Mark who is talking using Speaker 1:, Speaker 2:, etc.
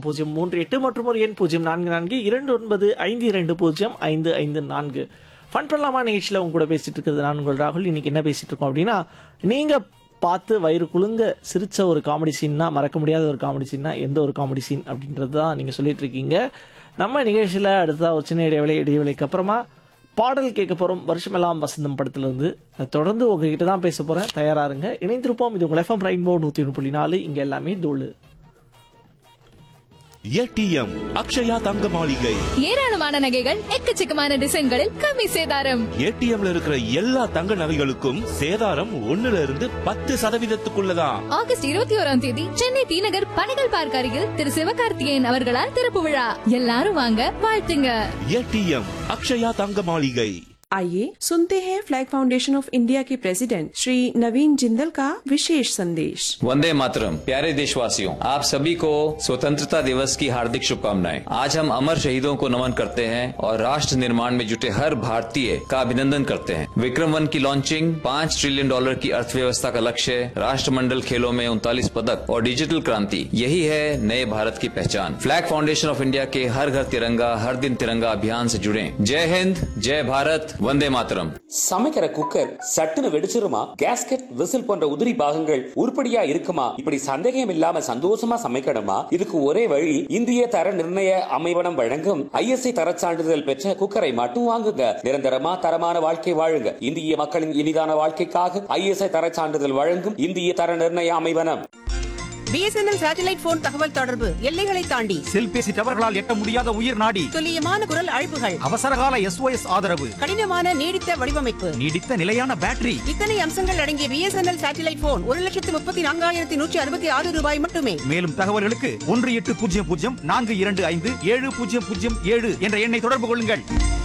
Speaker 1: பூஜ்ஜியம் மூன்று எட்டு மற்றும் ஒரு எண் பூஜ்ஜியம் நான்கு நான்கு இரண்டு ஒன்பது ஐந்து இரண்டு பூஜ்ஜியம் ஐந்து ஐந்து நான்கு ஃபன் பண்ணலாமா நிகழ்ச்சியில் உங்க கூட பேசிட்டு இருக்கிறது நான் உங்கள் ராகுல் இன்னைக்கு என்ன பேசிட்டு இருக்கோம் அப்படின்னா நீங்க பார்த்து வயிறு குலுங்க சிரிச்ச ஒரு காமெடி சீன்னா மறக்க முடியாத ஒரு காமெடி சீன்னா எந்த ஒரு காமெடி சீன் அப்படின்றது தான் நீங்கள் சொல்லிட்டு இருக்கீங்க நம்ம நிகழ்ச்சியில் அடுத்ததா ஒரு சின்ன இடைவேளை இடைவேளைக்கு அப்புறமா பாடல் கேட்க போகிறோம் வருஷமெல்லாம் வசந்தம் படத்துலேருந்து அதை தொடர்ந்து உங்ககிட்ட தான் பேச போகிறேன் தயாரா இருங்க இணைந்திருப்போம் இது உங்கள் எஃப்எம் ரெயின்போ நூற்றி ஒன்று புள்ளி நாலு இங்கே எல்லாமே தோழு
Speaker 2: ஏடிஎம் அக்ஷயா தங்க மாளிகை
Speaker 3: ஏராளமான நகைகள் எக்கச்சக்கமான டிசைன்களில் கம்மி சேதாரம்
Speaker 2: ஏடிஎம்ல இருக்கிற எல்லா தங்க நகைகளுக்கும் சேதாரம் ஒண்ணுல இருந்து பத்து சதவீதத்துக்குள்ளதான்
Speaker 3: ஆகஸ்ட் இருபத்தி ஓராம் தேதி சென்னை தீநகர் பனைகள் பார்க் அருகில் திரு சிவகார்த்திகேயன் அவர்களால் திறப்பு விழா எல்லாரும் வாங்க வாழ்த்துங்க
Speaker 2: ஏடிஎம் அக்ஷயா தங்க மாளிகை
Speaker 4: आइए सुनते हैं फ्लैग फाउंडेशन ऑफ इंडिया के प्रेसिडेंट श्री नवीन जिंदल का विशेष संदेश
Speaker 5: वंदे मातरम प्यारे देशवासियों आप सभी को स्वतंत्रता दिवस की हार्दिक शुभकामनाएं आज हम अमर शहीदों को नमन करते हैं और राष्ट्र निर्माण में जुटे हर भारतीय का अभिनंदन करते हैं विक्रम वन की लॉन्चिंग पाँच ट्रिलियन डॉलर की अर्थव्यवस्था का लक्ष्य राष्ट्रमंडल खेलों में उनतालीस पदक और डिजिटल क्रांति यही है नए भारत की पहचान फ्लैग फाउंडेशन ऑफ इंडिया के हर घर तिरंगा हर दिन तिरंगा अभियान से जुड़े जय हिंद जय भारत वंदे मातरम
Speaker 6: சமைக்கிற குக்கர் சட்டுன்னு வெடிச்சிருமா கேஸ்கெட் விசில் போன்ற உதிரி பாகங்கள் உருப்படியா இருக்குமா இப்படி சந்தேகம் இல்லாம சந்தோஷமா சமைக்கணுமா இதுக்கு ஒரே வழி இந்திய தர நிர்ணய அமைவனம் வழங்கும் ஐஎஸ்ஐ தரச் சான்றிதழ் பெற்ற குக்கரை மட்டும் வாங்குங்க நிரந்தரமா தரமான வாழ்க்கை வாழுங்க இந்திய மக்களின் இனிதான வாழ்க்கைக்காக ஐஎஸ்ஐ தரச் சான்றிதழ் வழங்கும் இந்திய தர நிர்ணய அமைவனம்
Speaker 7: பிஎஸ்என்எல் சேட்டலைட் போன் தகவல் தொடர்பு எல்லைகளை தாண்டி
Speaker 8: செல்பேசி டவர்களால் எட்ட முடியாத உயிர் நாடி
Speaker 7: துல்லியமான குரல் அழைப்புகள்
Speaker 8: அவசரகால எஸ்ஓஎஸ் ஆதரவு
Speaker 7: கடினமான நீடித்த வடிவமைப்பு
Speaker 8: நீடித்த நிலையான பேட்டரி
Speaker 7: இத்தனை அம்சங்கள் அடங்கிய பிஎஸ்என்எல் சேட்டலைட் போன் ஒரு லட்சத்து முப்பத்தி நான்காயிரத்தி நூற்றி அறுபத்தி ஆறு ரூபாய் மட்டுமே
Speaker 8: மேலும் தகவல்களுக்கு ஒன்று எட்டு பூஜ்ஜியம் பூஜ்ஜியம் நான்கு இரண்டு ஐந்து ஏழு பூஜ்ஜியம் பூஜ்ஜியம் ஏழு என்ற எண்ணை தொடர்பு கொள்ளுங்கள்